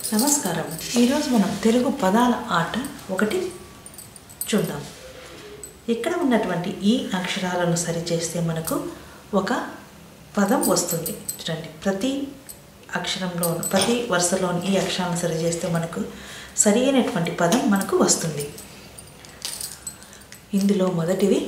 నమస్కారం ఈరోజు మనం తెలుగు పదాల ఆట ఒకటి చూద్దాం ఇక్కడ ఉన్నటువంటి ఈ అక్షరాలను సరిచేస్తే మనకు ఒక పదం వస్తుంది చూడండి ప్రతి అక్షరంలో ప్రతి వరుసలోని ఈ అక్షరాలను సరిచేస్తే మనకు సరి అయినటువంటి పదం మనకు వస్తుంది ఇందులో మొదటిది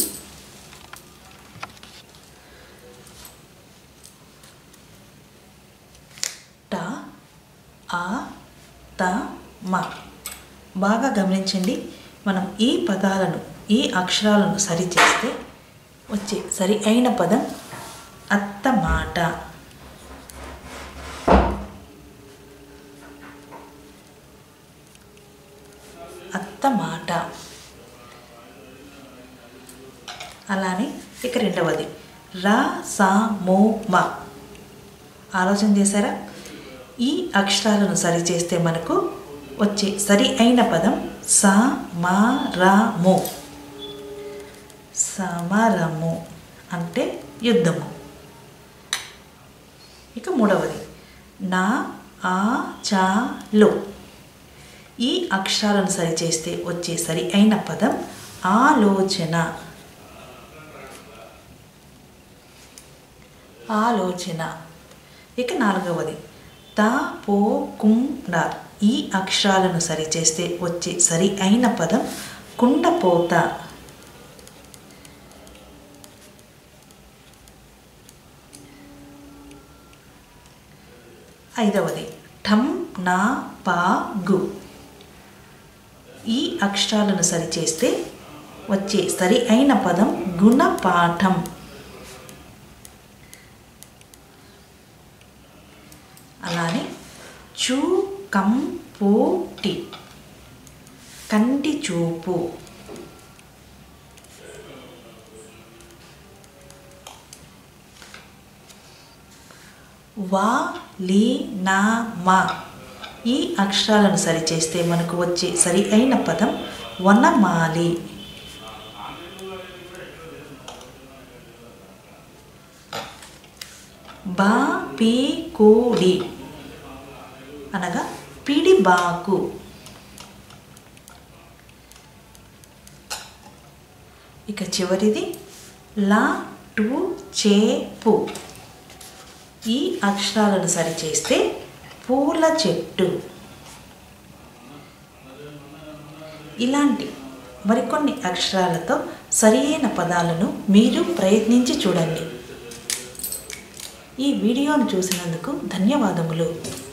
ట ఆ త మ బాగా గమనించండి మనం ఈ పదాలను ఈ అక్షరాలను సరిచేస్తే వచ్చే సరి అయిన పదం అత్తమాట అత్తమాట అలానే ఇక రెండవది రా సా మో మ ఆలోచన చేశారా ఈ అక్షరాలను సరిచేస్తే మనకు వచ్చే సరి అయిన పదం స మా రా మో సమరము అంటే యుద్ధము ఇక మూడవది నా ఆ చా లో ఈ అక్షరాలను సరిచేస్తే వచ్చే సరి అయిన పదం ఆలోచన ఆలోచన ఇక నాలుగవది త పో కుం డ ఈ అక్షరాలను సరిచేస్తే వచ్చే సరి అయిన పదం కుండపోత ఐదవది ఠం నా పా గు ఈ అక్షరాలను సరిచేస్తే వచ్చే సరి అయిన పదం గుణపాఠం అలానే చూ కం పోటి కంటి చూపు వా లీ నా మా ఈ అక్షరాలను సరిచేస్తే మనకు వచ్చే సరి అయిన పదం వనమాలి బా పీ కూడి అనగా పిడిబాకు ఇక చివరిది లా టు చేపు ఈ అక్షరాలను సరిచేస్తే పూల చెట్టు ఇలాంటి మరికొన్ని అక్షరాలతో సరియైన పదాలను మీరు ప్రయత్నించి చూడండి ఈ వీడియోను చూసినందుకు ధన్యవాదములు